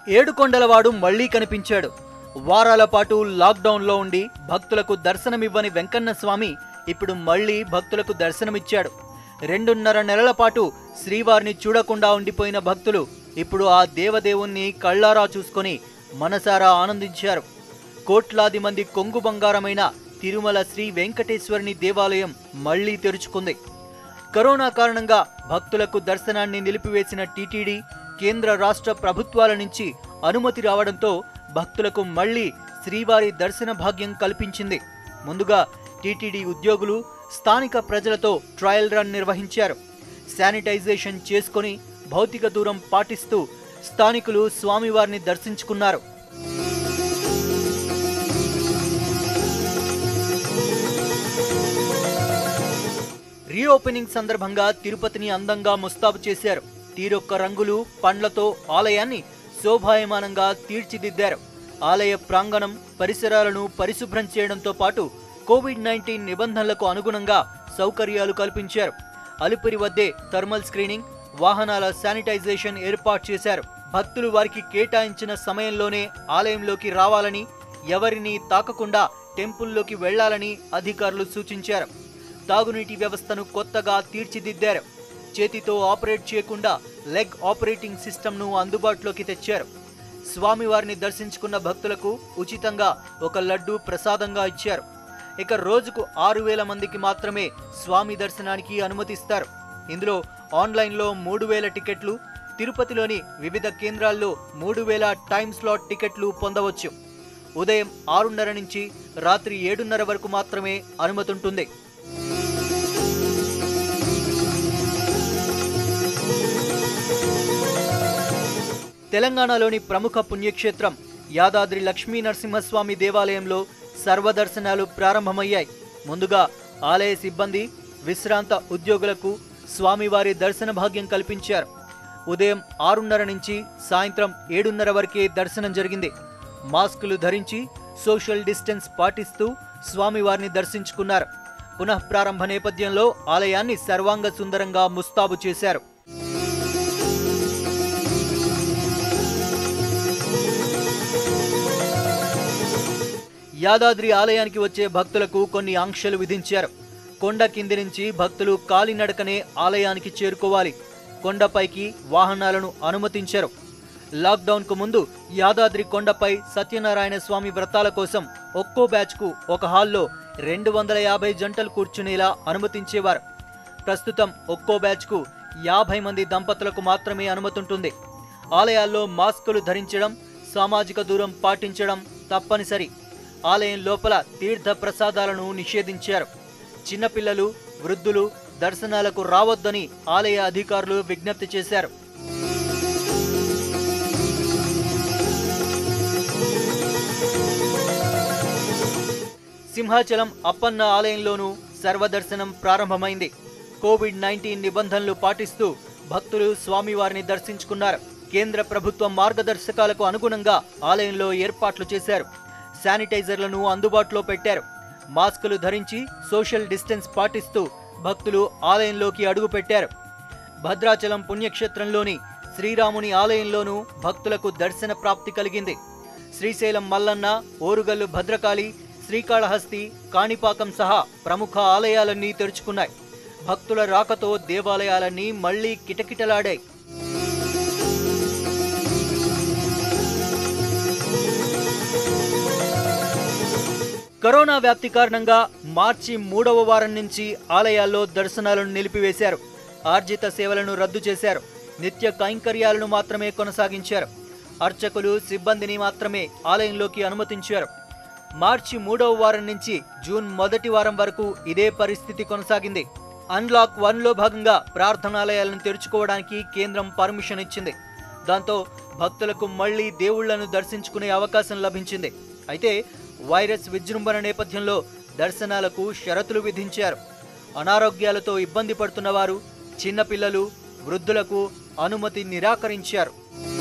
ఏడుకొండలవాడు మళ్లీ కనిపించాడు వారాల పాటు లాక్డౌన్లో ఉండి భక్తులకు దర్శనమివ్వని వెంకన్న స్వామి ఇప్పుడు మళ్లీ భక్తులకు దర్శనమిచ్చాడు రెండున్నర నెలల పాటు శ్రీవారిని చూడకుండా ఉండిపోయిన భక్తులు ఇప్పుడు ఆ దేవదేవుణ్ణి కళ్ళారా చూసుకొని మనసారా ఆనందించారు కోట్లాది మంది కొంగు బంగారమైన తిరుమల శ్రీ వెంకటేశ్వరుని దేవాలయం మళ్లీ తెరుచుకుంది కరోనా కారణంగా భక్తులకు దర్శనాన్ని నిలిపివేసిన టీటీడీ కేంద్ర రాష్ట్ర ప్రభుత్వాల నుంచి అనుమతి రావడంతో భక్తులకు మళ్లీ శ్రీవారి దర్శన భాగ్యం కల్పించింది ముందుగా టీటీడీ ఉద్యోగులు స్థానిక ప్రజలతో ట్రయల్ రన్ నిర్వహించారు శానిటైజేషన్ చేసుకొని భౌతిక దూరం పాటిస్తూ స్థానికులు స్వామివారిని దర్శించుకున్నారు రీఓపెనింగ్ సందర్భంగా తిరుపతిని అందంగా ముస్తాబు చేశారు తీరొక్క రంగులు పండ్లతో ఆలయాన్ని శోభాయమానంగా తీర్చిదిద్దారు ఆలయ ప్రాంగణం పరిసరాలను పరిశుభ్రం చేయడంతో పాటు కోవిడ్ నైన్టీన్ నిబంధనలకు అనుగుణంగా సౌకర్యాలు కల్పించారు అలిపిరి వద్దే థర్మల్ స్క్రీనింగ్ వాహనాల శానిటైజేషన్ ఏర్పాటు చేశారు భక్తులు వారికి కేటాయించిన సమయంలోనే ఆలయంలోకి రావాలని ఎవరిని తాకకుండా టెంపుల్లోకి వెళ్లాలని అధికారులు సూచించారు తాగునీటి వ్యవస్థను కొత్తగా తీర్చిదిద్దారు చేతితో ఆపరేట్ చేయకుండా లెగ్ ఆపరేటింగ్ సిస్టమ్ను అందుబాటులోకి తెచ్చారు స్వామివారిని దర్శించుకున్న భక్తులకు ఉచితంగా ఒక లడ్డు ప్రసాదంగా ఇచ్చారు ఇక రోజుకు ఆరు వేల మందికి మాత్రమే స్వామి దర్శనానికి అనుమతిస్తారు ఇందులో ఆన్లైన్లో మూడు వేల టికెట్లు తిరుపతిలోని వివిధ కేంద్రాల్లో మూడు వేల టైమ్ స్లాట్ టికెట్లు పొందవచ్చు ఉదయం ఆరున్నర నుంచి రాత్రి ఏడున్నర వరకు మాత్రమే అనుమతి ఉంటుంది తెలంగాణలోని ప్రముఖ పుణ్యక్షేత్రం యాదాద్రి లక్ష్మీ నరసింహస్వామి దేవాలయంలో సర్వదర్శనాలు ప్రారంభమయ్యాయి ముందుగా ఆలయ సిబ్బంది విశ్రాంత ఉద్యోగులకు స్వామివారి దర్శన భాగ్యం కల్పించారు ఉదయం ఆరున్నర నుంచి సాయంత్రం ఏడున్నర వరకే దర్శనం జరిగింది మాస్కులు ధరించి సోషల్ డిస్టెన్స్ పాటిస్తూ స్వామివారిని దర్శించుకున్నారు పునః ప్రారంభ నేపథ్యంలో ఆలయాన్ని సర్వాంగ సుందరంగా ముస్తాబు చేశారు యాదాద్రి ఆలయానికి వచ్చే భక్తులకు కొన్ని ఆంక్షలు విధించారు కొండ కింది నుంచి భక్తులు కాలినడకనే ఆలయానికి చేరుకోవాలి కొండపైకి వాహనాలను అనుమతించారు లాక్డౌన్కు ముందు యాదాద్రి కొండపై సత్యనారాయణ స్వామి వ్రతాల కోసం ఒక్కో బ్యాచ్కు ఒక హాల్లో రెండు వందల యాభై జంటలు కూర్చునేలా అనుమతించేవారు ప్రస్తుతం ఒక్కో బ్యాచ్కు యాభై మంది దంపతులకు మాత్రమే అనుమతి ఉంటుంది ఆలయాల్లో మాస్కులు ధరించడం సామాజిక దూరం పాటించడం తప్పనిసరి ఆలయం లోపల తీర్థ ప్రసాదాలను నిషేధించారు చిన్నపిల్లలు వృద్ధులు దర్శనాలకు రావద్దని ఆలయ అధికారులు విజ్ఞప్తి చేశారు సింహాచలం అప్పన్న ఆలయంలోనూ సర్వదర్శనం ప్రారంభమైంది కోవిడ్ నైన్టీన్ నిబంధనలు పాటిస్తూ భక్తులు స్వామివారిని దర్శించుకున్నారు కేంద్ర ప్రభుత్వ మార్గదర్శకాలకు అనుగుణంగా ఆలయంలో ఏర్పాట్లు చేశారు శానిటైజర్లను అందుబాటులో పెట్టారు మాస్కులు ధరించి సోషల్ డిస్టెన్స్ పాటిస్తూ భక్తులు ఆలయంలోకి అడుగుపెట్టారు భద్రాచలం పుణ్యక్షేత్రంలోని శ్రీరాముని ఆలయంలోనూ భక్తులకు దర్శన ప్రాప్తి కలిగింది శ్రీశైలం మల్లన్న ఓరుగల్లు భద్రకాళి శ్రీకాళహస్తి కాణిపాకం సహా ప్రముఖ ఆలయాలన్నీ తెరుచుకున్నాయి భక్తుల రాకతో దేవాలయాలన్నీ మళ్లీ కిటకిటలాడాయి కరోనా వ్యాప్తి కారణంగా మార్చి మూడవ వారం నుంచి ఆలయాల్లో దర్శనాలను నిలిపివేశారు ఆర్జిత సేవలను రద్దు చేశారు నిత్య కైంకర్యాలను మాత్రమే కొనసాగించారు అర్చకులు సిబ్బందిని మాత్రమే ఆలయంలోకి అనుమతించారు మార్చి మూడవ వారం నుంచి జూన్ మొదటి వారం వరకు ఇదే పరిస్థితి కొనసాగింది అన్లాక్ వన్లో భాగంగా ప్రార్థనాలయాలను తెరుచుకోవడానికి కేంద్రం పర్మిషన్ ఇచ్చింది దాంతో భక్తులకు మళ్లీ దేవుళ్లను దర్శించుకునే అవకాశం లభించింది అయితే వైరస్ విజృంభణ నేపథ్యంలో దర్శనాలకు షరతులు విధించారు అనారోగ్యాలతో ఇబ్బంది పడుతున్న వారు చిన్నపిల్లలు వృద్ధులకు అనుమతి నిరాకరించారు